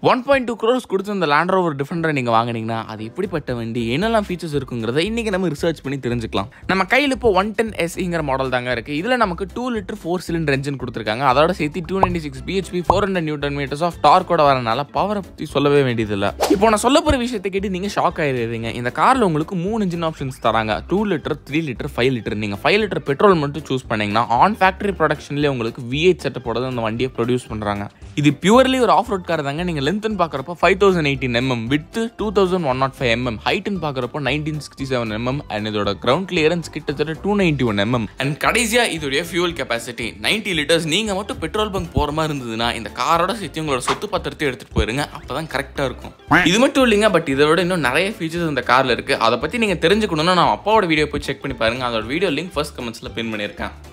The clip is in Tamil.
ஒன் பாயிண்ட் டூ க்ரோர்ஸ் கொடுத்து இந்த லேண்ட் ரோவர் டிஃபெண்டரை நீங்கள் வாங்குனீங்கன்னா அது எப்படிப்பட்ட வண்டி என்னெல்லாம் ஃபீச்சர்ஸ் இருக்குங்கிறத இன்றைக்கி நம்ம ரிசர்ச் பண்ணி தெரிஞ்சுக்கலாம் நம்ம கையில் இப்போ ஒன் டென் எஸ்இங்கிற மாடல் தாங்க இருக்குது இதில் நமக்கு two litre four cylinder engine கொடுத்துருக்காங்க அதோட சேர்த்து two ninety six BHP four hundred newton metres of டார்க்கோட வரனால பவரை பற்றி சொல்லவே வேண்டியதில்லை இப்போ நான் சொல்ல போகிற விஷயத்தை கேட்டு நீங்கள் ஷாக் ஆயிடுறீங்க இந்த காரில் உங்களுக்கு மூணு இன்ஜின் ஆப்ஷன்ஸ் தராங்க two litre three litre five litre நீங்கள் ஃபைவ் லிட்டர் பெட்ரோல் மட்டும் சூஸ் பண்ணீங்கன்னா ஆன் ஃபேக்டரி ப்ரொடக்ஷன்லேயே உங்களுக்கு விஎச் செட்டப்போட அந்த வண்டியை ப்ரொடியூஸ் பண்ணுறாங்க இது பியூர்லி ஒரு ஆஃப் ரோட் கார் தாங்க நீங்கள் லென்த்னு பார்க்குறப்போ five thousand eighteen mm with two thousand one nought five mm ஹைட்னு பார்க்குறப்போ nineteen sixty seven mm and இதோட கிரவுண்ட் கிளியரன்ஸ் கிட்டத்தட்ட two ninety one mm and கடைசியாக இதோடைய ஃபியூல் கெப்பாசிட்டி நைன்டி லிட்டர்ஸ் நீங்கள் மட்டும் பெட்ரோல் பங்க் போகிற மாதிரி இருந்ததுன்னா இந்த காரோட சேர்த்து உங்களோட சொத்து பத்திரத்தை எடுத்துகிட்டு போயிருங்க அப்போ தான் கரெக்டாக இருக்கும் இது மட்டும் இல்லைங்க பட் இதை விட இன்னும் நிறைய ஃபீச்சர்ஸ் இந்த காரில் இருக்குது அதை பற்றி நீங்கள் தெரிஞ்சுக்கணும்னா நான் அப்பாவோட வீடியோ போய் செக் பண்ணி பாருங்க அதோட வீடியோ லிங்க் ஃபர்ஸ்ட் கமெண்ட்ஸில் பின் பண்ணியிருக்கேன்